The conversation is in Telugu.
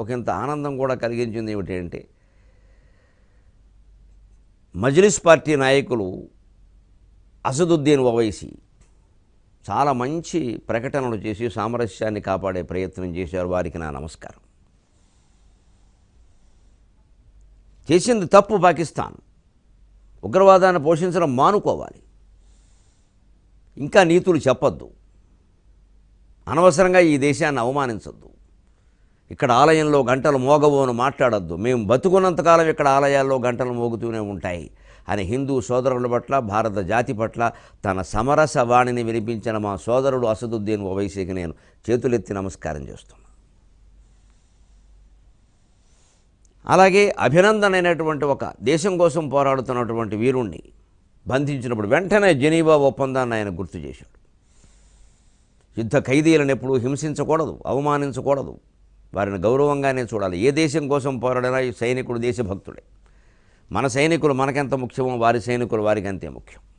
ఒకంత ఆనందం కూడా కలిగించింది ఏమిటంటే మజ్లిస్ పార్టీ నాయకులు అసదుద్దీన్ ఓవైసీ చాలా మంచి ప్రకటనలు చేసి సామరస్యాన్ని కాపాడే ప్రయత్నం చేశారు వారికి నా నమస్కారం చేసింది తప్పు పాకిస్తాన్ ఉగ్రవాదాన్ని పోషించడం మానుకోవాలి ఇంకా నీతులు చెప్పొద్దు అనవసరంగా ఈ దేశాన్ని అవమానించొద్దు ఇక్కడ ఆలయంలో గంటలు మోగవు అని మాట్లాడొద్దు మేము బతుకున్నంతకాలం ఇక్కడ ఆలయాల్లో గంటలు మోగుతూనే ఉంటాయి అని హిందూ సోదరుల పట్ల భారత జాతి పట్ల తన సమరస వాణిని వినిపించిన మా సోదరుడు అసదుద్దీన్ ఓవైసీకి నేను చేతులెత్తి నమస్కారం చేస్తున్నాను అలాగే అభినందన్ అనేటువంటి ఒక దేశం కోసం పోరాడుతున్నటువంటి వీరుణ్ణి బంధించినప్పుడు వెంటనే జెనీవా ఒప్పందాన్ని ఆయన గుర్తు చేశాడు యుద్ధ ఖైదీలను ఎప్పుడూ హింసించకూడదు అవమానించకూడదు వారిని గౌరవంగానే చూడాలి ఏ దేశం కోసం పోరాడినా ఈ సైనికుడు దేశభక్తుడే మన సైనికులు మనకెంత ముఖ్యమో వారి సైనికులు వారికి అంతే ముఖ్యం